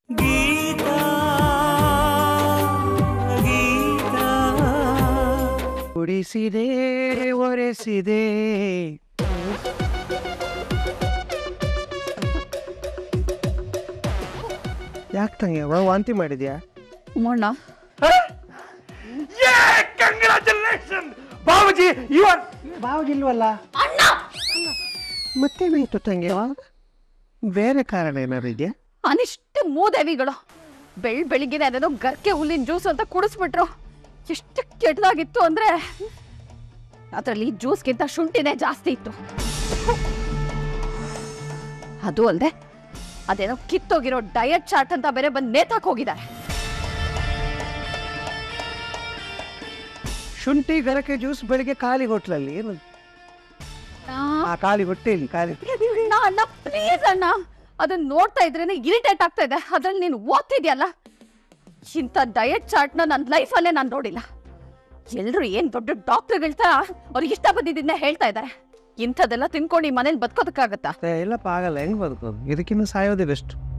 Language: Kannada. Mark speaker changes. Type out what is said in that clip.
Speaker 1: ಗೀತಾ ಗೀತಾ
Speaker 2: ಉಡಿಸಿದೆ ಒರೆಸಿದೆ ಯಾಕೆ ತಂಗಿ ಅವ ವಾಂತಿ ಮಾಡಿದ್ಯಾ
Speaker 3: ಮಣ್ಣ
Speaker 2: congratulation Babuji you are Babuji ಇಲ್ವಲ್ಲ
Speaker 3: ಅಣ್ಣ
Speaker 2: ಮತ್ತೇನಾಯ್ತು ತಂಗಿ ಅವ ಬೇರೆ ಕಾರಣ ಏನಾದ್ರು ಇದೆಯಾ
Speaker 3: ಅನಿಷ್ಟ ಮೂದೇವಿಗಳು ಬೆಳ್ ಬೆಳಿಗ್ಗೆ ಅದೇನೋ ಗರ್ಕೆ ಹುಲ್ಲಿನ ಜ್ಯೂಸ್ ಅಂತ ಕುಡಿಸ್ಬಿಟ್ರು ಎಷ್ಟು ಕೆಟ್ಟದಾಗಿತ್ತು ಅಂದ್ರೆ ಅದರಲ್ಲಿ ಜ್ಯೂಸ್ಗಿಂತ ಶುಂಠಿನೇ ಜಾಸ್ತಿ ಇತ್ತು ಅದು ಅಲ್ಲದೆ ಅದೇನೋ ಕಿತ್ತೋಗಿರೋ ಡಯಟ್ ಚಾರ್ಟ್ ಅಂತ ಬೇರೆ ಬಂದು ನೇತಾಕ್ ಹೋಗಿದ್ದಾರೆ
Speaker 2: ಶುಂಠಿ ಗರಕೆ ಜ್ಯೂಸ್ ಬೆಳಿಗ್ಗೆ ಖಾಲಿ ಹೋಟ್ಲಲ್ಲಿ ಏನು ಆ ಖಾಲಿ ಹೊಟ್ಟೆಯಲ್ಲಿ ಖಾಲಿ
Speaker 3: ನಾ ಅಣ್ಣ ಪ್ಲೀಸ್ ಅಣ್ಣ ಅದನ್ನ ನೋಡ್ತಾ ಇದ್ರೇನೆ ಇರಿಟೇಟ್ ಆಗ್ತಾ ಇದೆ ಅದ್ರಲ್ಲಿ ನೀನು ಓದ್ತಿದ್ಯಲ್ಲ ಇಂಥ ಡಯಟ್ ಚಾರ್ಟ್ನ ನನ್ನ ಲೈಫಲ್ಲೇ ನಾನು ನೋಡಿಲ್ಲ ಎಲ್ರು ಏನ್ ದೊಡ್ಡ ಡಾಕ್ಟರ್ಗಳ ತರ ಅವ್ರಿಗೆ ಇಷ್ಟ ಬಂದಿದ್ದನ್ನ ಹೇಳ್ತಾ ಇದ್ದಾರೆ ಇಂಥದ್ದೆಲ್ಲ ತಿನ್ಕೊಂಡು ಈ ಮನೇಲಿ ಬದುಕೋದಕ್ಕಾಗತ್ತಾ
Speaker 2: ಏ, ಇಲ್ಲಪ್ಪ ಆಗಲ್ಲ ಹೆಂಗ್ ಬದುಕೋದು ಇದಕ್ಕಿಂತ ಸಾಯೋದೇ ಬೆಸ್ಟ್